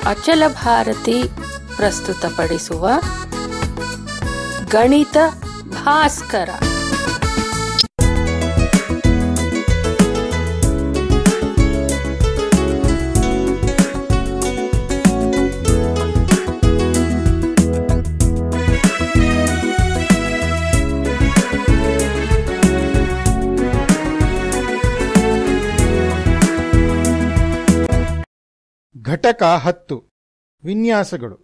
ಅಚಲ ಭಾರತಿ ಪ್ರಸ್ತುತಪಡಿಸುವ ಗಣಿತ ಭಾಸ್ಕರ ಘಟಕ ಹತ್ತು ವಿನ್ಯಾಸಗಳು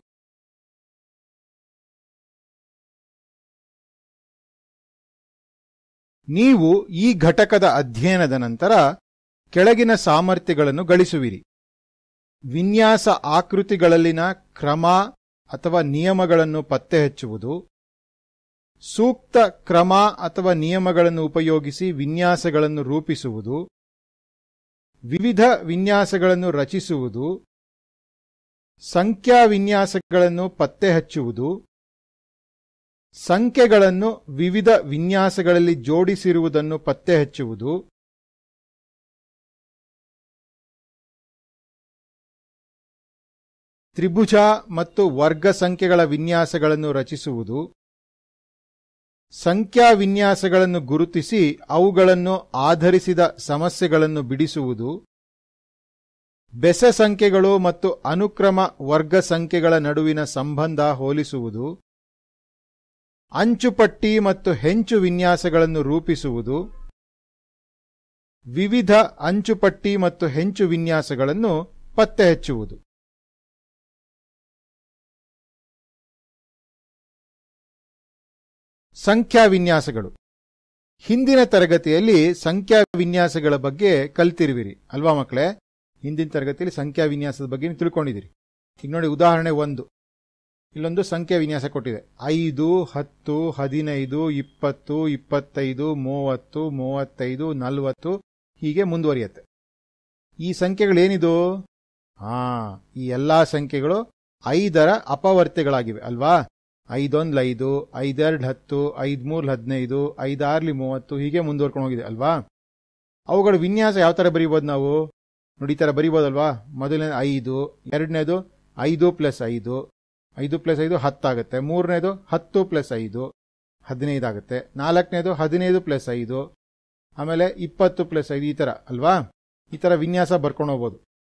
ನೀವು ಈ ಘಟಕದ ಅಧ್ಯಯನದ ನಂತರ ಕೆಳಗಿನ ಸಾಮರ್ಥ್ಯಗಳನ್ನು ಗಳಿಸುವಿರಿ ವಿನ್ಯಾಸ ಆಕೃತಿಗಳಲ್ಲಿನ ಕ್ರಮ ಅಥವಾ ನಿಯಮಗಳನ್ನು ಪತ್ತೆಹಚ್ಚುವುದು ಸೂಕ್ತ ಕ್ರಮ ಅಥವಾ ನಿಯಮಗಳನ್ನು ಉಪಯೋಗಿಸಿ ವಿನ್ಯಾಸಗಳನ್ನು ರೂಪಿಸುವುದು ವಿವಿಧ ವಿನ್ಯಾಸಗಳನ್ನು ರಚಿಸುವುದು ಸಂಖ್ಯಾ ವಿನ್ಯಾಸಗಳನ್ನು ಪತ್ತೆಹಚ್ಚುವುದು ಸಂಖ್ಯೆಗಳನ್ನು ವಿವಿಧ ವಿನ್ಯಾಸಗಳಲ್ಲಿ ಜೋಡಿಸಿರುವುದನ್ನು ಪತ್ತೆಹಚ್ಚುವುದು ತ್ರಿಭುಜ ಮತ್ತು ವರ್ಗ ಸಂಖ್ಯೆಗಳ ವಿನ್ಯಾಸಗಳನ್ನು ರಚಿಸುವುದು ಸಂಖ್ಯಾ ವಿನ್ಯಾಸಗಳನ್ನು ಗುರುತಿಸಿ ಅವುಗಳನ್ನು ಆಧರಿಸಿದ ಸಮಸ್ಯೆಗಳನ್ನು ಬಿಡಿಸುವುದು ಬೆಸ ಸಂಖ್ಯೆಗಳು ಮತ್ತು ಅನುಕ್ರಮ ವರ್ಗ ಸಂಖ್ಯೆಗಳ ನಡುವಿನ ಸಂಬಂಧ ಹೋಲಿಸುವುದು ಅಂಚುಪಟ್ಟಿ ಮತ್ತು ಹೆಂಚು ವಿನ್ಯಾಸಗಳನ್ನು ರೂಪಿಸುವುದು ವಿವಿಧ ಅಂಚುಪಟ್ಟಿ ಮತ್ತು ಹೆಂಚು ವಿನ್ಯಾಸಗಳನ್ನು ಪತ್ತೆಹಚ್ಚುವುದು ಸಂಖ್ಯಾ ವಿನ್ಯಾಸಗಳು ಹಿಂದಿನ ತರಗತಿಯಲ್ಲಿ ಸಂಖ್ಯಾ ವಿನ್ಯಾಸಗಳ ಬಗ್ಗೆ ಕಲ್ತಿರುವಿರಿ ಅಲ್ವಾ ಮಕ್ಕಳೇ ಹಿಂದಿನ ತರಗತಿಯಲ್ಲಿ ಸಂಖ್ಯಾ ವಿನ್ಯಾಸದ ಬಗ್ಗೆ ನೀವು ತಿಳ್ಕೊಂಡಿದ್ದೀರಿ ಈಗ ನೋಡಿ ಉದಾಹರಣೆ ಒಂದು ಇಲ್ಲೊಂದು ಸಂಖ್ಯಾ ವಿನ್ಯಾಸ ಕೊಟ್ಟಿದೆ ಐದು ಹತ್ತು ಹದಿನೈದು ಇಪ್ಪತ್ತು ಇಪ್ಪತ್ತೈದು ಮೂವತ್ತು ಮೂವತ್ತೈದು ನಲವತ್ತು ಹೀಗೆ ಮುಂದುವರಿಯುತ್ತೆ ಈ ಸಂಖ್ಯೆಗಳೇನಿದು ಹಾ ಈ ಎಲ್ಲಾ ಸಂಖ್ಯೆಗಳು ಐದರ ಅಪವರ್ತ್ಯಗಳಾಗಿವೆ ಅಲ್ವಾ ಐದೊಂದ್ಲ ಐದು ಐದೆರಡು ಹತ್ತು ಐದ್ ಮೂರ್ಲ ಹದಿನೈದು ಐದಾರ್ಲಿ ಮೂವತ್ತು ಹೀಗೆ ಮುಂದುವರ್ಕೊಂಡು ಹೋಗಿದೆ ಅಲ್ವಾ ಅವುಗಳ ವಿನ್ಯಾಸ ಯಾವ ತರ ಬರೀಬೋದು ನಾವು ನೋಡಿ ಈ ತರ ಬರೀಬೋದಲ್ವಾ ಮೊದಲನೇ ಐದು ಎರಡನೇದು ಐದು ಪ್ಲಸ್ ಐದು ಐದು ಪ್ಲಸ್ ಐದು ಹತ್ತಾಗುತ್ತೆ ಮೂರನೇದು ಹತ್ತು ಪ್ಲಸ್ ಐದು ಹದಿನೈದು ಆಗುತ್ತೆ ನಾಲ್ಕನೇದು ಹದಿನೈದು ಪ್ಲಸ್ ಐದು ಆಮೇಲೆ ಇಪ್ಪತ್ತು ಪ್ಲಸ್ ಐದು ಈ ತರ ಅಲ್ವಾ ಈ ತರ ವಿನ್ಯಾಸ ಬರ್ಕೊಂಡು ಹೋಗ್ಬೋದು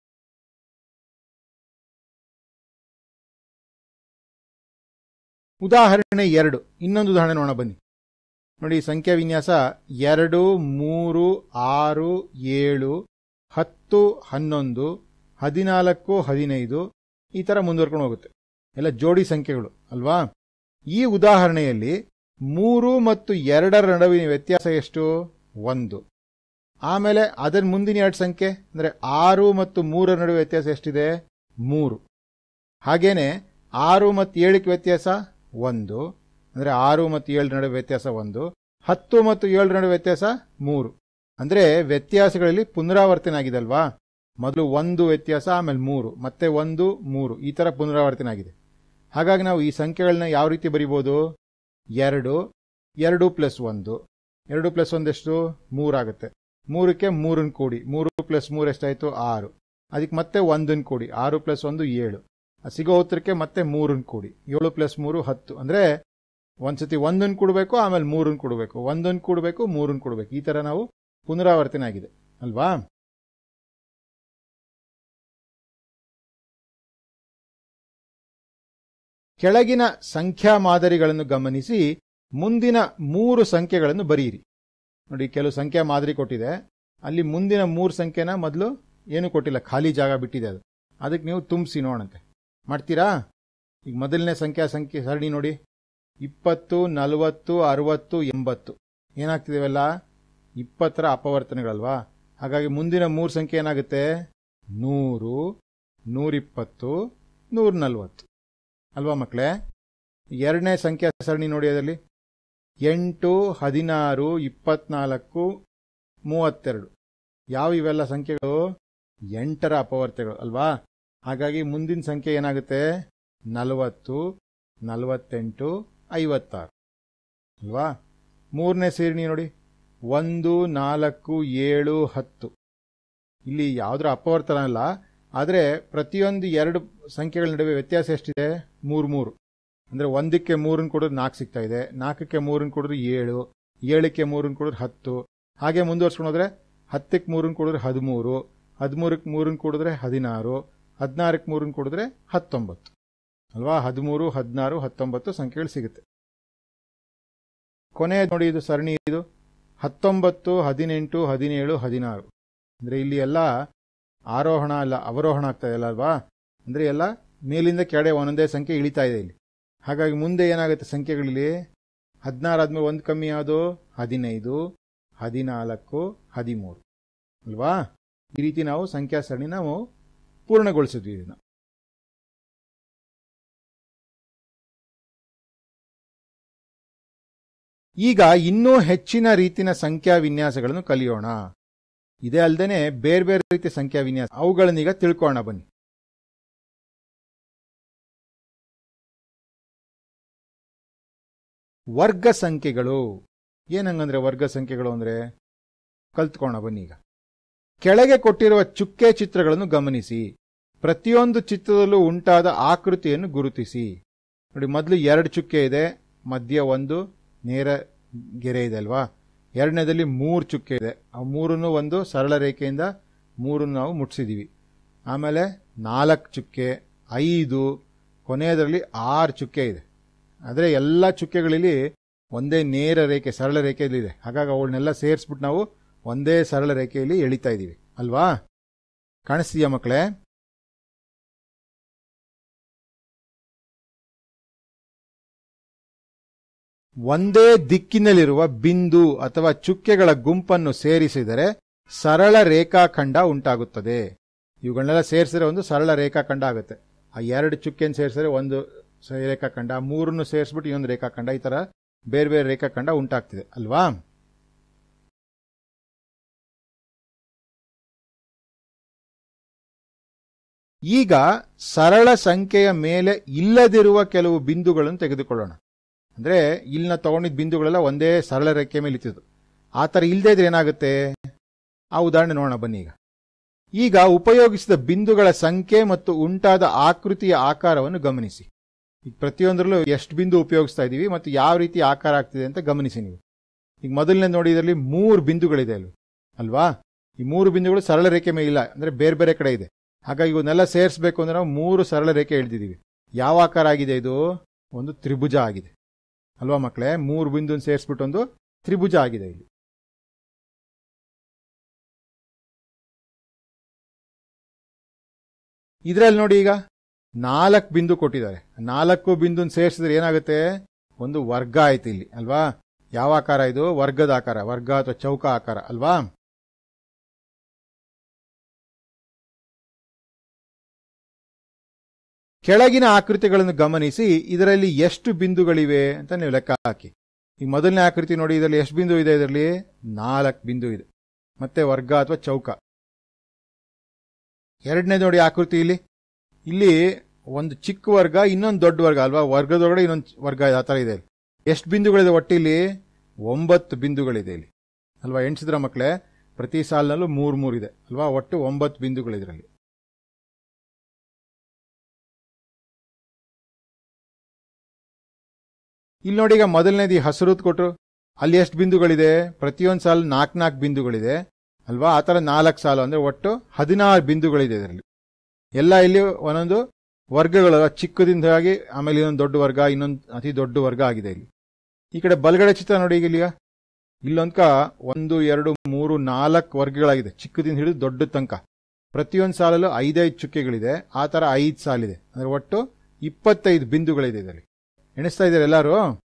ಉದಾಹರಣೆ ಎರಡು ಇನ್ನೊಂದು ಉದಾಹರಣೆ ನೋಡೋಣ ಬನ್ನಿ ನೋಡಿ ಸಂಖ್ಯಾ ವಿನ್ಯಾಸ ಎರಡು ಮೂರು ಆರು ಏಳು ಹತ್ತು ಹನ್ನೊಂದು ಹದಿನಾಲ್ಕು ಹದಿನೈದು ಈ ತರ ಮುಂದುವರ್ಕೊಂಡು ಹೋಗುತ್ತೆ ಎಲ್ಲ ಜೋಡಿ ಸಂಖ್ಯೆಗಳು ಅಲ್ವಾ ಈ ಉದಾಹರಣೆಯಲ್ಲಿ ಮೂರು ಮತ್ತು ಎರಡರ ನಡುವಿನ ವ್ಯತ್ಯಾಸ ಎಷ್ಟು ಒಂದು ಆಮೇಲೆ ಅದರ ಮುಂದಿನ ಎರಡು ಸಂಖ್ಯೆ ಅಂದ್ರೆ ಆರು ಮತ್ತು ಮೂರರ ನಡುವೆ ವ್ಯತ್ಯಾಸ ಎಷ್ಟಿದೆ ಮೂರು ಹಾಗೇನೆ ಆರು ಮತ್ತು ಏಳಕ್ಕೆ ವ್ಯತ್ಯಾಸ ಒಂದು ಅಂದ್ರೆ ಆರು ಮತ್ತು ಏಳರ ನಡುವೆ ವ್ಯತ್ಯಾಸ ಒಂದು ಹತ್ತು ಮತ್ತು ಏಳರ ನಡುವೆ ವ್ಯತ್ಯಾಸ ಮೂರು ಅಂದ್ರೆ ವ್ಯತ್ಯಾಸಗಳಲ್ಲಿ ಪುನರಾವರ್ತನೆ ಆಗಿದಲ್ವಾ ಮೊದಲು ಒಂದು ವ್ಯತ್ಯಾಸ ಆಮೇಲೆ ಮೂರು ಮತ್ತೆ ಒಂದು ಮೂರು ಈ ತರ ಪುನರಾವರ್ತನೆ ಆಗಿದೆ ಹಾಗಾಗಿ ನಾವು ಈ ಸಂಖ್ಯೆಗಳನ್ನ ಯಾವ ರೀತಿ ಬರಿಬೋದು ಎರಡು ಎರಡು ಪ್ಲಸ್ ಒಂದು ಎರಡು ಪ್ಲಸ್ ಒಂದೆಷ್ಟು ಮೂರಾಗುತ್ತೆ ಮೂರಕ್ಕೆ ಮೂರನ್ ಕೂಡಿ ಮೂರು ಪ್ಲಸ್ ಮೂರು ಎಷ್ಟಾಯ್ತು ಆರು ಅದಕ್ಕೆ ಮತ್ತೆ ಒಂದನ್ ಕೂಡಿ ಆರು ಪ್ಲಸ್ ಒಂದು ಏಳು ಸಿಗೋ ಉತ್ತರಕ್ಕೆ ಮತ್ತೆ ಮೂರನ್ ಕೂಡಿ ಏಳು ಪ್ಲಸ್ ಮೂರು ಹತ್ತು ಅಂದ್ರೆ ಒಂದ್ಸತಿ ಒಂದನ್ ಕೊಡಬೇಕು ಆಮೇಲೆ ಮೂರನ್ ಕೊಡಬೇಕು ಒಂದನ್ ಕೊಡಬೇಕು ಮೂರನ್ ಕೊಡಬೇಕು ಈ ತರ ನಾವು ಪುನರಾವರ್ತನೆ ಆಗಿದೆ ಅಲ್ವಾ ಕೆಳಗಿನ ಸಂಖ್ಯಾ ಮಾದರಿಗಳನ್ನು ಗಮನಿಸಿ ಮುಂದಿನ ಮೂರು ಸಂಖ್ಯೆಗಳನ್ನು ಬರೆಯಿರಿ ನೋಡಿ ಕೆಲವು ಸಂಖ್ಯಾ ಮಾದರಿ ಕೊಟ್ಟಿದೆ ಅಲ್ಲಿ ಮುಂದಿನ ಮೂರು ಸಂಖ್ಯೆನ ಮೊದಲು ಏನು ಕೊಟ್ಟಿಲ್ಲ ಖಾಲಿ ಜಾಗ ಬಿಟ್ಟಿದೆ ಅದು ಅದಕ್ಕೆ ನೀವು ತುಂಬಿಸಿ ನೋಡಂತೆ ಮಾಡ್ತೀರಾ ಈಗ ಮೊದಲನೇ ಸಂಖ್ಯಾ ಸಂಖ್ಯೆ ಸರಣಿ ನೋಡಿ ಇಪ್ಪತ್ತು ನಲವತ್ತು ಅರವತ್ತು ಎಂಬತ್ತು ಏನಾಗ್ತಿದೆವೆಲ್ಲ ಇಪ್ಪತ್ತರ ಅಪವರ್ತನೆಗಳಲ್ವಾ ಹಾಗಾಗಿ ಮುಂದಿನ ಮೂರು ಸಂಖ್ಯೆ ಏನಾಗುತ್ತೆ ನೂರು ನೂರಿಪ್ಪತ್ತು ನೂರ ನಲ್ವತ್ತು ಅಲ್ವಾ ಮಕ್ಕಳೇ ಎರಡನೇ ಸಂಖ್ಯಾ ಸರಣಿ ನೋಡಿ ಅದರಲ್ಲಿ ಎಂಟು ಹದಿನಾರು ಇಪ್ಪತ್ನಾಲ್ಕು ಮೂವತ್ತೆರಡು ಯಾವ ಇವೆಲ್ಲ ಸಂಖ್ಯೆಗಳು ಎಂಟರ ಅಪವರ್ತೆಗಳು ಅಲ್ವಾ ಹಾಗಾಗಿ ಮುಂದಿನ ಸಂಖ್ಯೆ ಏನಾಗುತ್ತೆ ನಲವತ್ತು ನಲವತ್ತೆಂಟು ಐವತ್ತಾರು ಅಲ್ವಾ ಮೂರನೇ ಸೇರಿಣಿ ನೋಡಿ ಒಂದು ನಾಲ್ಕು ಏಳು ಹತ್ತು ಇಲ್ಲಿ ಯಾವುದ್ರ ಅಪವರ್ತನ ಅಲ್ಲ ಆದರೆ ಪ್ರತಿಯೊಂದು ಎರಡು ಸಂಖ್ಯೆಗಳ ನಡುವೆ ವ್ಯತ್ಯಾಸ ಎಷ್ಟಿದೆ ಮೂರು ಮೂರು ಅಂದರೆ ಒಂದಕ್ಕೆ ಮೂರನ್ನು ಕೊಡಿದ್ರೆ ನಾಲ್ಕು ಸಿಗ್ತಾ ಇದೆ ನಾಲ್ಕಕ್ಕೆ ಮೂರನ್ನು ಕೊಡಿದ್ರೆ ಏಳು ಏಳಕ್ಕೆ ಮೂರನ್ನು ಕೊಡಿದ್ರೆ ಹತ್ತು ಹಾಗೆ ಮುಂದುವರ್ಸ್ಕೊಂಡು ಹೋದ್ರೆ ಹತ್ತಕ್ಕೆ ಮೂರನ್ನು ಕೊಡಿದ್ರೆ ಹದಿಮೂರು ಹದಿಮೂರಕ್ಕೆ ಮೂರನ್ನು ಕೊಡಿದ್ರೆ ಹದಿನಾರು ಹದಿನಾರಕ್ಕೆ ಮೂರನ್ನು ಕೊಡಿದ್ರೆ ಹತ್ತೊಂಬತ್ತು ಅಲ್ವಾ ಹದಿಮೂರು ಹದಿನಾರು ಹತ್ತೊಂಬತ್ತು ಸಂಖ್ಯೆಗಳು ಸಿಗುತ್ತೆ ಕೊನೆ ನೋಡಿ ಇದು ಸರಣಿ ಇದು ಹತ್ತೊಂಬತ್ತು ಹದಿನೆಂಟು ಹದಿನೇಳು ಹದಿನಾರು ಅಂದರೆ ಇಲ್ಲಿ ಎಲ್ಲ ಆರೋಹಣ ಅಲ್ಲ ಅವರೋಹಣ ಆಗ್ತಾ ಇದೆ ಅಲ್ವಾ ಅಂದರೆ ಎಲ್ಲ ಮೇಲಿಂದ ಕೆಳಗೆ ಒಂದೊಂದೇ ಸಂಖ್ಯೆ ಇಳಿತಾ ಇದೆ ಇಲ್ಲಿ ಹಾಗಾಗಿ ಮುಂದೆ ಏನಾಗುತ್ತೆ ಸಂಖ್ಯೆಗಳಲ್ಲಿ ಹದಿನಾರು ಆದ್ಮೇಲೆ ಒಂದು ಕಮ್ಮಿ ಯಾವುದು ಹದಿನೈದು ಹದಿನಾಲ್ಕು ಹದಿಮೂರು ಅಲ್ವಾ ಈ ರೀತಿ ನಾವು ಸಂಖ್ಯಾ ಸರಣಿ ನಾವು ಪೂರ್ಣಗೊಳಿಸಿದ್ವಿ ಇದನ್ನ ಈಗ ಇನ್ನೂ ಹೆಚ್ಚಿನ ರೀತಿಯ ಸಂಖ್ಯಾ ವಿನ್ಯಾಸಗಳನ್ನು ಕಲಿಯೋಣ ಇದೇ ಅಲ್ಲದೆ ಬೇರೆ ಬೇರೆ ರೀತಿಯ ಸಂಖ್ಯಾ ವಿನ್ಯಾಸ ಅವುಗಳನ್ನೀಗ ತಿಳ್ಕೊಳ್ಳೋಣ ಬನ್ನಿ ವರ್ಗ ಸಂಖ್ಯೆಗಳು ಏನಂಗಂದ್ರೆ ವರ್ಗ ಸಂಖ್ಯೆಗಳು ಅಂದ್ರೆ ಕಲ್ತ್ಕೋಣ ಬನ್ನಿ ಈಗ ಕೆಳಗೆ ಕೊಟ್ಟಿರುವ ಚುಕ್ಕೆ ಚಿತ್ರಗಳನ್ನು ಗಮನಿಸಿ ಪ್ರತಿಯೊಂದು ಚಿತ್ರದಲ್ಲೂ ಉಂಟಾದ ಆಕೃತಿಯನ್ನು ಗುರುತಿಸಿ ನೋಡಿ ಮೊದಲು ಎರಡು ಚುಕ್ಕೆ ಇದೆ ಮಧ್ಯ ಒಂದು ನೇರ ಗೆರೆ ಇದೆ ಅಲ್ವಾ ಎರಡನೇದಲ್ಲಿ ಮೂರು ಚುಕ್ಕೆ ಇದೆ ಆ ಮೂರನ್ನು ಒಂದು ಸರಳ ರೇಖೆಯಿಂದ ಮೂರನ್ನು ನಾವು ಮುಟ್ಸಿದೀವಿ ಆಮೇಲೆ ನಾಲ್ಕು ಚುಕ್ಕೆ ಐದು ಕೊನೆಯದರಲ್ಲಿ ಆರು ಚುಕ್ಕೆ ಇದೆ ಆದರೆ ಎಲ್ಲ ಚುಕ್ಕೆಗಳಲ್ಲಿ ಒಂದೇ ನೇರ ರೇಖೆ ಸರಳ ರೇಖೆಯಲ್ಲಿದೆ ಹಾಗಾಗಿ ಅವಳನ್ನೆಲ್ಲ ಸೇರಿಸ್ಬಿಟ್ಟು ನಾವು ಒಂದೇ ಸರಳ ರೇಖೆಯಲ್ಲಿ ಎಳಿತಾ ಇದ್ದೀವಿ ಅಲ್ವಾ ಕಾಣಿಸ್ತೀಯಾ ಮಕ್ಕಳೇ ಒಂದೇ ದಿಕ್ಕಿನಲ್ಲಿರುವ ಬಿಂದು ಅಥವಾ ಚುಕ್ಕೆಗಳ ಗುಂಪನ್ನು ಸೇರಿಸಿದರೆ ಸರಳ ರೇಖಾಖಂಡ ಉಂಟಾಗುತ್ತದೆ ಇವುಗಳನ್ನೆಲ್ಲ ಸೇರಿಸಿದ್ರೆ ಒಂದು ಸರಳ ರೇಖಾಖಂಡ ಆಗುತ್ತೆ ಆ ಎರಡು ಚುಕ್ಕೆಯನ್ನು ಸೇರಿಸಿದ್ರೆ ಒಂದು ಸ- ರೇಖಾಖಂಡ ಆ ಮೂರನ್ನು ಸೇರಿಸ್ಬಿಟ್ಟು ಇನ್ನೊಂದು ರೇಖಾಖಂಡ ಈ ತರ ಬೇರೆ ಬೇರೆ ರೇಖಾಖಂಡ ಉಂಟಾಗ್ತಿದೆ ಅಲ್ವಾ ಈಗ ಸರಳ ಸಂಖ್ಯೆಯ ಮೇಲೆ ಇಲ್ಲದಿರುವ ಕೆಲವು ಬಿಂದುಗಳನ್ನು ತೆಗೆದುಕೊಳ್ಳೋಣ ಅಂದ್ರೆ ಇಲ್ಲಿನ ತಗೊಂಡಿದ್ದ ಬಿಂದುಗಳೆಲ್ಲ ಒಂದೇ ಸರಳ ರೇಖೆ ಮೇಲೆ ಇತ್ತಿದ್ದು ಆ ತರ ಇಲ್ಲದೆ ಇದ್ರೆ ಏನಾಗುತ್ತೆ ಆ ಉದಾಹರಣೆ ನೋಡೋಣ ಬನ್ನಿ ಈಗ ಈಗ ಉಪಯೋಗಿಸಿದ ಬಿಂದುಗಳ ಸಂಖ್ಯೆ ಮತ್ತು ಉಂಟಾದ ಆಕೃತಿಯ ಆಕಾರವನ್ನು ಗಮನಿಸಿ ಈಗ ಪ್ರತಿಯೊಂದರಲ್ಲೂ ಎಷ್ಟು ಬಿಂದು ಉಪಯೋಗಿಸ್ತಾ ಇದೀವಿ ಮತ್ತು ಯಾವ ರೀತಿ ಆಕಾರ ಆಗ್ತಿದೆ ಅಂತ ಗಮನಿಸಿ ನೀವು ಈಗ ಮೊದಲನೇ ನೋಡಿ ಇದರಲ್ಲಿ ಮೂರು ಬಿಂದುಗಳಿದೆ ಅಲ್ಲಿ ಅಲ್ವಾ ಈ ಮೂರು ಬಿಂದುಗಳು ಸರಳ ರೇಖೆ ಮೇಲೆ ಇಲ್ಲ ಅಂದ್ರೆ ಬೇರೆ ಬೇರೆ ಕಡೆ ಇದೆ ಹಾಗಾಗಿ ಇವನ್ನೆಲ್ಲ ಸೇರಿಸಬೇಕು ಅಂದ್ರೆ ನಾವು ಮೂರು ಸರಳ ರೇಖೆ ಎಳ್ದಿದ್ದೀವಿ ಯಾವ ಆಕಾರ ಆಗಿದೆ ಇದು ಒಂದು ತ್ರಿಭುಜ ಆಗಿದೆ ಅಲ್ವಾ ಮಕ್ಕಳೇ ಮೂರು ಬಿಂದು ಸೇರಿಸ್ಬಿಟ್ಟು ಒಂದು ತ್ರಿಭುಜ ಆಗಿದೆ ಇಲ್ಲಿ ಇದರಲ್ಲಿ ನೋಡಿ ಈಗ ನಾಲ್ಕು ಬಿಂದು ಕೊಟ್ಟಿದ್ದಾರೆ ನಾಲ್ಕು ಬಿಂದು ಸೇರಿಸಿದ್ರೆ ಏನಾಗುತ್ತೆ ಒಂದು ವರ್ಗ ಆಯ್ತು ಇಲ್ಲಿ ಅಲ್ವಾ ಯಾವ ಆಕಾರ ಇದು ವರ್ಗದ ಆಕಾರ ವರ್ಗ ಅಥವಾ ಚೌಕ ಆಕಾರ ಅಲ್ವಾ ಕೆಳಗಿನ ಆಕೃತಿಗಳನ್ನು ಗಮನಿಸಿ ಇದರಲ್ಲಿ ಎಷ್ಟು ಬಿಂದುಗಳಿವೆ ಅಂತ ನೀವು ಲೆಕ್ಕ ಹಾಕಿ ಈಗ ಮೊದಲನೇ ಆಕೃತಿ ನೋಡಿ ಇದರಲ್ಲಿ ಎಷ್ಟು ಬಿಂದು ಇದೆ ಇದರಲ್ಲಿ ನಾಲ್ಕು ಬಿಂದು ಇದೆ ಮತ್ತೆ ವರ್ಗ ಅಥವಾ ಚೌಕ ಎರಡನೇ ನೋಡಿ ಆಕೃತಿ ಇಲ್ಲಿ ಇಲ್ಲಿ ಒಂದು ಚಿಕ್ಕ ವರ್ಗ ಇನ್ನೊಂದು ದೊಡ್ಡ ವರ್ಗ ಅಲ್ವಾ ವರ್ಗದೊಳಗಡೆ ಇನ್ನೊಂದು ವರ್ಗ ಇದೆ ಆ ಥರ ಇದೆ ಎಷ್ಟು ಬಿಂದುಗಳಿದೆ ಒಟ್ಟಿಲ್ಲಿ ಒಂಬತ್ತು ಬಿಂದುಗಳಿದೆ ಇಲ್ಲಿ ಅಲ್ವಾ ಎಣಿಸಿದ್ರ ಮಕ್ಕಳೇ ಪ್ರತಿ ಸಾಲಿನಲ್ಲೂ ಮೂರ್ ಮೂರ್ ಇದೆ ಅಲ್ವಾ ಒಟ್ಟು ಒಂಬತ್ತು ಬಿಂದುಗಳಿದ್ರಲ್ಲಿ ಇಲ್ಲಿ ನೋಡಿ ಈಗ ಮೊದಲನೇದು ಈ ಹಸಿರುದ್ ಕೊಟ್ರು ಅಲ್ಲಿ ಎಷ್ಟು ಬಿಂದುಗಳಿದೆ ಪ್ರತಿಯೊಂದು ಸಾಲು ನಾಲ್ಕು ನಾಲ್ಕು ಬಿಂದುಗಳಿದೆ ಅಲ್ವಾ ಆ ಥರ ನಾಲ್ಕು ಸಾಲು ಅಂದ್ರೆ ಒಟ್ಟು ಹದಿನಾರು ಬಿಂದುಗಳಿದೆ ಇದರಲ್ಲಿ ಎಲ್ಲ ಇಲ್ಲಿ ಒಂದೊಂದು ವರ್ಗಗಳು ಚಿಕ್ಕದಿಂದಾಗಿ ಆಮೇಲೆ ಇನ್ನೊಂದು ದೊಡ್ಡ ವರ್ಗ ಇನ್ನೊಂದು ಅತಿ ದೊಡ್ಡ ವರ್ಗ ಆಗಿದೆ ಇಲ್ಲಿ ಈ ಕಡೆ ಬಲಗಡೆ ಚಿತ್ರ ನೋಡಿ ಈಗ ಇಲ್ಲಿಗ ಇಲ್ಲೊಂದ್ಕ ಒಂದು ಎರಡು ಮೂರು ನಾಲ್ಕು ವರ್ಗಗಳಾಗಿದೆ ಚಿಕ್ಕದಿಂದ ಹಿಡಿದು ದೊಡ್ಡ ತನಕ ಪ್ರತಿಯೊಂದು ಸಾಲಲ್ಲೂ ಐದೈದು ಚುಕ್ಕೆಗಳಿದೆ ಆ ತರ ಐದು ಸಾಲಿದೆ ಅಂದ್ರೆ ಒಟ್ಟು ಇಪ್ಪತ್ತೈದು ಬಿಂದುಗಳಿದೆ ಇದರಲ್ಲಿ ಎಣಿಸ್ತಾ ಇದ್ದಾರೆ ಎಲ್ಲರೂ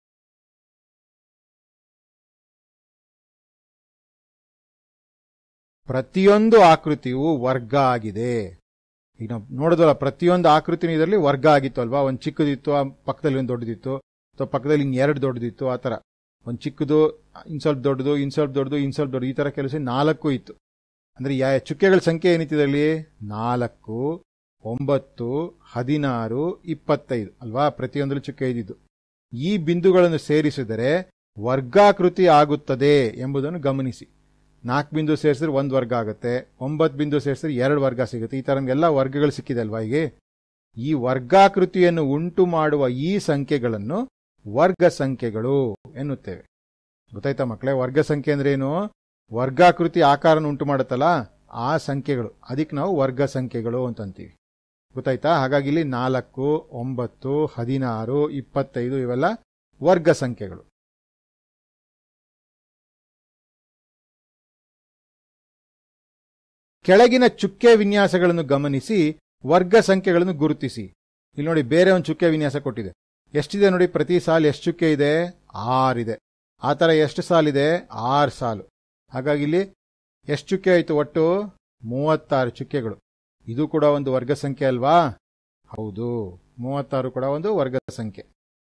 ಪ್ರತಿಯೊಂದು ಆಕೃತಿಯು ವರ್ಗ ಆಗಿದೆ ಈಗ ನಾವು ನೋಡಿದ್ವಲ್ಲ ಪ್ರತಿಯೊಂದು ಆಕೃತಿನೂ ಇದರಲ್ಲಿ ವರ್ಗ ಆಗಿತ್ತು ಅಲ್ವಾ ಒಂದು ಚಿಕ್ಕದಿತ್ತು ಆ ಪಕ್ಕದಲ್ಲಿ ಒಂದು ದೊಡ್ಡದಿತ್ತು ಅಥವಾ ಪಕ್ಕದಲ್ಲಿ ಇನ್ನು ಎರಡು ದೊಡ್ಡದಿತ್ತು ಆ ಥರ ಒಂದು ಚಿಕ್ಕದು ಇನ್ ಸ್ವಲ್ಪ ದೊಡ್ಡದು ಇನ್ ಸ್ವಲ್ಪ ದೊಡ್ಡದು ಇನ್ ಸ್ವಲ್ಪ ದೊಡ್ಡದು ಈ ಥರ ಕೆಲಸ ನಾಲ್ಕು ಇತ್ತು ಅಂದ್ರೆ ಯಾ ಚುಕ್ಕೆಗಳ ಸಂಖ್ಯೆ ಏನಿತ್ತು ಇದರಲ್ಲಿ ನಾಲ್ಕು ಒಂಬತ್ತು ಹದಿನಾರು ಇಪ್ಪತ್ತೈದು ಅಲ್ವಾ ಪ್ರತಿಯೊಂದರಲ್ಲಿ ಚುಕ್ಕೆ ಇದ್ದಿದ್ದು ಈ ಬಿಂದುಗಳನ್ನು ಸೇರಿಸಿದರೆ ವರ್ಗಾಕೃತಿ ಆಗುತ್ತದೆ ಎಂಬುದನ್ನು ಗಮನಿಸಿ ನಾಲ್ಕು ಬಿಂದು ಸೇರಿಸಿದ್ರೆ ಒಂದು ವರ್ಗ ಆಗುತ್ತೆ ಒಂಬತ್ತು ಬಿಂದು ಸೇರಿಸಿದ್ರೆ ಎರಡು ವರ್ಗ ಸಿಗುತ್ತೆ ಈ ಥರ ಎಲ್ಲ ವರ್ಗಗಳು ಸಿಕ್ಕಿದೆ ಅಲ್ವಾ ಹೀಗೆ ಈ ವರ್ಗಾಕೃತಿಯನ್ನು ಉಂಟು ಮಾಡುವ ಈ ಸಂಖ್ಯೆಗಳನ್ನು ವರ್ಗ ಸಂಖ್ಯೆಗಳು ಎನ್ನುತ್ತೇವೆ ಗೊತ್ತಾಯ್ತಾ ಮಕ್ಕಳೇ ವರ್ಗ ಸಂಖ್ಯೆ ಅಂದ್ರೆ ಏನು ವರ್ಗಾಕೃತಿ ಆಕಾರನ ಉಂಟು ಮಾಡುತ್ತಲ್ಲ ಆ ಸಂಖ್ಯೆಗಳು ಅದಕ್ಕೆ ನಾವು ವರ್ಗ ಸಂಖ್ಯೆಗಳು ಅಂತಂತೀವಿ ಗೊತ್ತಾಯ್ತಾ ಹಾಗಾಗಿ ಇಲ್ಲಿ ನಾಲ್ಕು ಒಂಬತ್ತು ಹದಿನಾರು ಇಪ್ಪತ್ತೈದು ಇವೆಲ್ಲ ವರ್ಗ ಸಂಖ್ಯೆಗಳು ಕೆಳಗಿನ ಚುಕ್ಕೆ ವಿನ್ಯಾಸಗಳನ್ನು ಗಮನಿಸಿ ವರ್ಗ ಸಂಖ್ಯೆಗಳನ್ನು ಗುರುತಿಸಿ ಇಲ್ಲಿ ನೋಡಿ ಬೇರೆ ಒಂದು ಚುಕ್ಕೆ ವಿನ್ಯಾಸ ಕೊಟ್ಟಿದೆ ಎಷ್ಟಿದೆ ನೋಡಿ ಪ್ರತಿ ಸಾಲು ಎಷ್ಟು ಚುಕ್ಕೆ ಇದೆ ಆರಿದೆ ಆ ಥರ ಎಷ್ಟು ಸಾಲಿದೆ ಆರು ಸಾಲು ಹಾಗಾಗಿ ಇಲ್ಲಿ ಎಷ್ಟು ಚುಕ್ಕೆ ಆಯಿತು ಒಟ್ಟು ಮೂವತ್ತಾರು ಚುಕ್ಕೆಗಳು ಇದು ಕೂಡ ಒಂದು ವರ್ಗ ಸಂಖ್ಯೆ ಅಲ್ವಾ ಹೌದು ಮೂವತ್ತಾರು ಕೂಡ ಒಂದು ವರ್ಗ ಸಂಖ್ಯೆ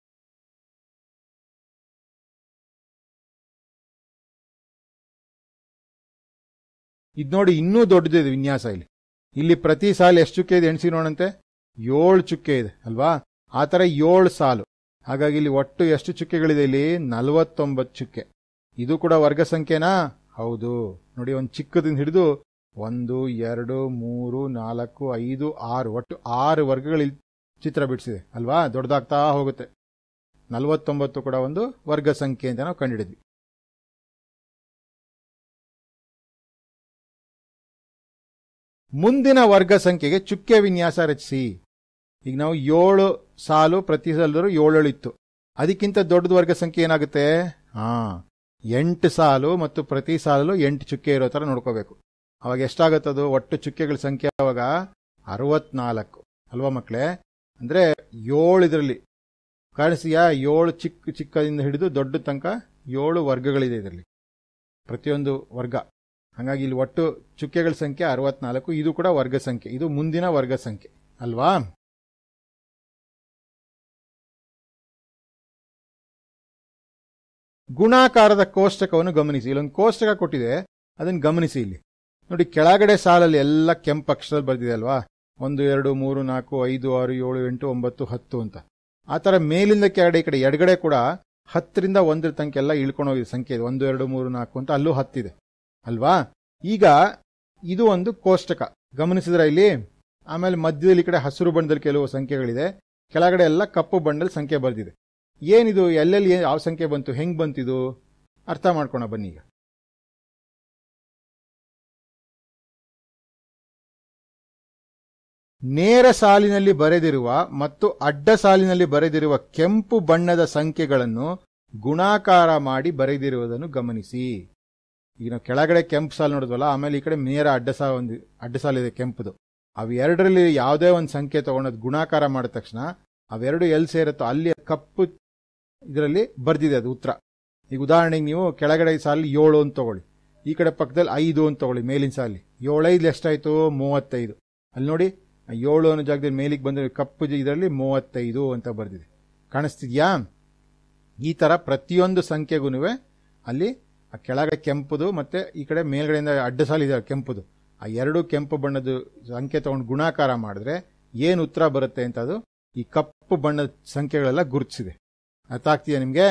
ಇದು ನೋಡಿ ಇನ್ನೂ ದೊಡ್ಡದಿದೆ ವಿನ್ಯಾಸ ಇಲ್ಲಿ ಇಲ್ಲಿ ಪ್ರತಿ ಸಾಲು ಎಷ್ಟು ಚುಕ್ಕೆ ಇದೆ ಎಣಿಸಿ ನೋಡಂತೆ ಏಳು ಚುಕ್ಕೆ ಇದೆ ಅಲ್ವಾ ಆ ಥರ ಏಳು ಸಾಲು ಹಾಗಾಗಿ ಇಲ್ಲಿ ಒಟ್ಟು ಎಷ್ಟು ಚುಕ್ಕೆಗಳಿದೆ ಇಲ್ಲಿ ನಲವತ್ತೊಂಬತ್ತು ಚುಕ್ಕೆ ಇದು ಕೂಡ ವರ್ಗ ಸಂಖ್ಯೆನಾ ಹೌದು ನೋಡಿ ಒಂದು ಚಿಕ್ಕದಿಂದ ಹಿಡಿದು ಒಂದು ಎರಡು ಮೂರು ನಾಲ್ಕು ಐದು ಆರು ಒಟ್ಟು ಆರು ವರ್ಗಗಳು ಇಲ್ಲಿ ಚಿತ್ರ ಬಿಡಿಸಿದೆ ಅಲ್ವಾ ದೊಡ್ಡದಾಗ್ತಾ ಹೋಗುತ್ತೆ ನಲವತ್ತೊಂಬತ್ತು ಕೂಡ ಒಂದು ವರ್ಗ ಸಂಖ್ಯೆ ಅಂತ ನಾವು ಕಂಡುಹಿಡಿದ್ವಿ ಮುಂದಿನ ವರ್ಗ ಸಂಖ್ಯೆಗೆ ಚುಕ್ಕೆ ವಿನ್ಯಾಸ ರಚಿಸಿ ಈಗ ನಾವು ಏಳು ಸಾಲು ಪ್ರತಿ ಸಾಲದವರು ಏಳೇಳು ಇತ್ತು ಅದಕ್ಕಿಂತ ದೊಡ್ಡದ ವರ್ಗ ಸಂಖ್ಯೆ ಏನಾಗುತ್ತೆ ಹಾ ಎಂಟು ಸಾಲು ಮತ್ತು ಪ್ರತಿ ಸಾಲಲ್ಲೂ ಎಂಟು ಚುಕ್ಕೆ ಇರೋ ಥರ ನೋಡ್ಕೋಬೇಕು ಅವಾಗ ಎಷ್ಟಾಗುತ್ತದು ಒಟ್ಟು ಚುಕ್ಕೆಗಳ ಸಂಖ್ಯೆ ಅವಾಗ ಅರವತ್ನಾಲ್ಕು ಅಲ್ವಾ ಮಕ್ಕಳೇ ಅಂದ್ರೆ ಏಳು ಇದರಲ್ಲಿ ಕಾಣಿಸಿಯಾ ಏಳು ಚಿಕ್ಕ ಚಿಕ್ಕದಿಂದ ಹಿಡಿದು ದೊಡ್ಡ ತನಕ ಏಳು ವರ್ಗಗಳಿದೆ ಇದರಲ್ಲಿ ಪ್ರತಿಯೊಂದು ವರ್ಗ ಹಾಗಾಗಿ ಇಲ್ಲಿ ಒಟ್ಟು ಚುಕ್ಕೆಗಳ ಸಂಖ್ಯೆ ಅರವತ್ನಾಲ್ಕು ಇದು ಕೂಡ ವರ್ಗ ಸಂಖ್ಯೆ ಇದು ಮುಂದಿನ ವರ್ಗ ಸಂಖ್ಯೆ ಅಲ್ವಾ ಗುಣಾಕಾರದ ಕೋಷ್ಟಕವನ್ನು ಗಮನಿಸಿ ಇಲ್ಲೊಂದು ಕೋಷ್ಟಕ ಕೊಟ್ಟಿದೆ ಅದನ್ನು ಗಮನಿಸಿ ಇಲ್ಲಿ ನೋಡಿ ಕೆಳಗಡೆ ಸಾಲಲ್ಲಿ ಎಲ್ಲ ಕೆಂಪು ಅಕ್ಷರದಲ್ಲಿ ಬರ್ದಿದೆ ಅಲ್ವಾ ಒಂದು ಎರಡು ಮೂರು ನಾಲ್ಕು ಐದು ಆರು ಏಳು ಎಂಟು ಒಂಬತ್ತು ಹತ್ತು ಅಂತ ಆ ಥರ ಮೇಲಿಂದ ಕೆಳಗಡೆ ಈ ಕಡೆ ಎಡಗಡೆ ಕೂಡ ಹತ್ತರಿಂದ ಒಂದರ ತನಕ ಎಲ್ಲ ಇಳ್ಕೊಂಡು ಹೋಗಿದೆ ಸಂಖ್ಯೆ ಇದೆ ಒಂದು ಎರಡು ಮೂರು ನಾಲ್ಕು ಅಂತ ಅಲ್ಲೂ ಹತ್ತಿದೆ ಅಲ್ವಾ ಈಗ ಇದು ಒಂದು ಕೋಷ್ಟಕ ಗಮನಿಸಿದ್ರ ಇಲ್ಲಿ ಆಮೇಲೆ ಮಧ್ಯದಲ್ಲಿ ಈ ಕಡೆ ಹಸಿರು ಬಣ್ಣದಲ್ಲಿ ಕೆಲವು ಸಂಖ್ಯೆಗಳಿದೆ ಕೆಳಗಡೆ ಎಲ್ಲ ಕಪ್ಪು ಬಣ್ಣದಲ್ಲಿ ಸಂಖ್ಯೆ ಬರ್ದಿದೆ ಏನಿದು ಎಲ್ಲೆಲ್ಲಿ ಯಾವ ಸಂಖ್ಯೆ ಬಂತು ಹೆಂಗ್ ಬಂತಿದು ಅರ್ಥ ಮಾಡ್ಕೋಣ ಬನ್ನಿ ಈಗ ನೇರ ಸಾಲಿನಲ್ಲಿ ಬರೆದಿರುವ ಮತ್ತು ಅಡ್ಡ ಸಾಲಿನಲ್ಲಿ ಬರೆದಿರುವ ಕೆಂಪು ಬಣ್ಣದ ಸಂಖ್ಯೆಗಳನ್ನು ಗುಣಾಕಾರ ಮಾಡಿ ಬರೆದಿರುವುದನ್ನು ಗಮನಿಸಿ ಈಗ ನಾವು ಕೆಳಗಡೆ ಕೆಂಪು ಸಾಲು ನೋಡಿದ್ವಲ್ಲ ಆಮೇಲೆ ಈ ಕಡೆ ನೇರ ಅಡ್ಡ ಸಾಲು ಒಂದು ಅಡ್ಡ ಸಾಲಿದೆ ಕೆಂಪುದು ಅವು ಎರಡರಲ್ಲಿ ಯಾವುದೇ ಒಂದು ಸಂಖ್ಯೆ ತಗೊಂಡದ್ ಗುಣಾಕಾರ ಮಾಡಿದ ತಕ್ಷಣ ಅವೆರಡು ಎಲ್ಲಿ ಸೇರುತ್ತೋ ಅಲ್ಲಿ ಕಪ್ಪು ಇದರಲ್ಲಿ ಬರ್ದಿದೆ ಅದು ಉತ್ತರ ಈಗ ಉದಾಹರಣೆಗೆ ನೀವು ಕೆಳಗಡೆ ಸಾಲಿ ಏಳು ಅಂತ ತಗೊಳ್ಳಿ ಈ ಕಡೆ ಪಕ್ಕದಲ್ಲಿ ಐದು ಅಂತ ತಗೊಳ್ಳಿ ಮೇಲಿನ ಸಾಲಿ ಏಳೈದು ಎಷ್ಟಾಯ್ತು ಮೂವತ್ತೈದು ಅಲ್ಲಿ ನೋಡಿ ಆ ಏಳು ಅನ್ನೋ ಜಾಗದಲ್ಲಿ ಮೇಲಿಗೆ ಬಂದ ಕಪ್ಪು ಇದರಲ್ಲಿ ಮೂವತ್ತೈದು ಅಂತ ಬರ್ದಿದೆ ಕಾಣಿಸ್ತಿದ್ಯಾ ಈ ತರ ಪ್ರತಿಯೊಂದು ಸಂಖ್ಯೆಗೂ ಅಲ್ಲಿ ಆ ಕೆಳಗಡೆ ಕೆಂಪುದು ಮತ್ತೆ ಈ ಕಡೆ ಮೇಲ್ಗಡೆಯಿಂದ ಅಡ್ಡ ಸಾಲಿದೆ ಕೆಂಪುದು ಆ ಎರಡು ಕೆಂಪು ಬಣ್ಣದ ಸಂಖ್ಯೆ ತಗೊಂಡು ಗುಣಾಕಾರ ಮಾಡಿದ್ರೆ ಏನು ಉತ್ತರ ಬರುತ್ತೆ ಅಂತ ಅದು ಈ ಕಪ್ಪು ಬಣ್ಣದ ಸಂಖ್ಯೆಗಳೆಲ್ಲ ಗುರುತಿಸಿದೆ ಅರ್ಥ ಆಗ್ತೀಯಾ ನಿಮ್ಗೆ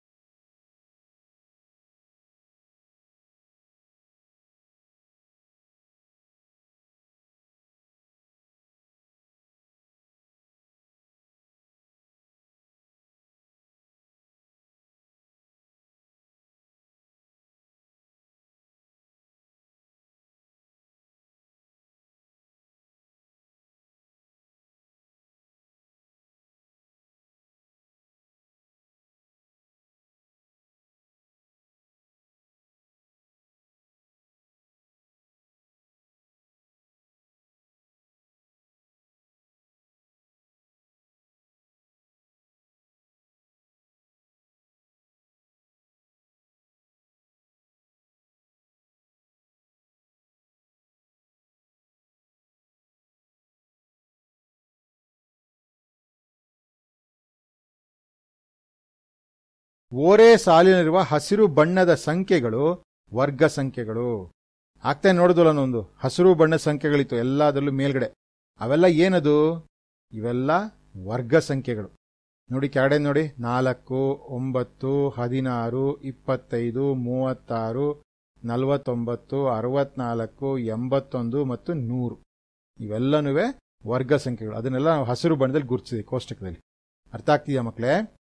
ಓರೇ ಸಾಲಿನಲ್ಲಿರುವ ಹಸಿರು ಬಣ್ಣದ ಸಂಖ್ಯೆಗಳು ವರ್ಗ ಸಂಖ್ಯೆಗಳು ಆಗ್ತಾ ನೋಡಿದ್ವಲ್ಲ ಒಂದು ಹಸಿರು ಬಣ್ಣದ ಸಂಖ್ಯೆಗಳಿತ್ತು ಎಲ್ಲದರಲ್ಲೂ ಮೇಲ್ಗಡೆ ಅವೆಲ್ಲ ಏನದು ಇವೆಲ್ಲ ವರ್ಗ ಸಂಖ್ಯೆಗಳು ನೋಡಿ ಕೆಳಗಡೆ ನೋಡಿ ನಾಲ್ಕು ಒಂಬತ್ತು ಹದಿನಾರು ಇಪ್ಪತ್ತೈದು ಮೂವತ್ತಾರು ನಲವತ್ತೊಂಬತ್ತು ಅರವತ್ನಾಲ್ಕು ಎಂಬತ್ತೊಂದು ಮತ್ತು ನೂರು ಇವೆಲ್ಲನೂ ವರ್ಗ ಸಂಖ್ಯೆಗಳು ಅದನ್ನೆಲ್ಲ ನಾವು ಹಸಿರು ಬಣ್ಣದಲ್ಲಿ ಗುರುತಿಸಿದೆ ಕೋಷ್ಟಕದಲ್ಲಿ ಅರ್ಥ ಆಗ್ತಿದೆಯಾ ಮಕ್ಕಳೇ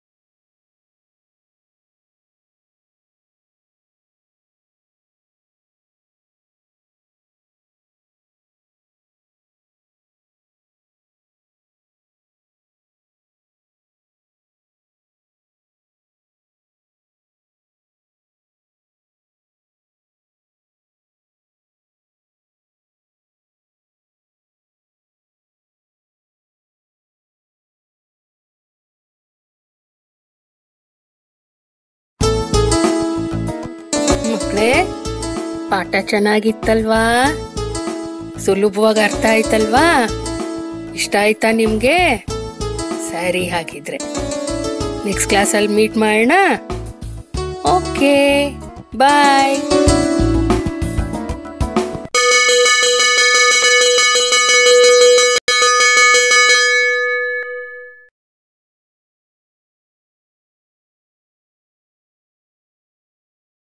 ಮಕ್ಕಳೇ ಪಾಠ ಚೆನ್ನಾಗಿತ್ತಲ್ವಾ ಸುಲಭವಾಗಿ ಅರ್ಥ ಆಯ್ತಲ್ವಾ ಇಷ್ಟ ಆಯ್ತಾ ನಿಮ್ಗೆ ಸರಿ ಹಾಗಿದ್ರೆ ನೆಕ್ಸ್ಟ್ ಕ್ಲಾಸಲ್ಲಿ ಮೀಟ್ ಮಾಡೋಣ ಓಕೆ ಬಾಯ್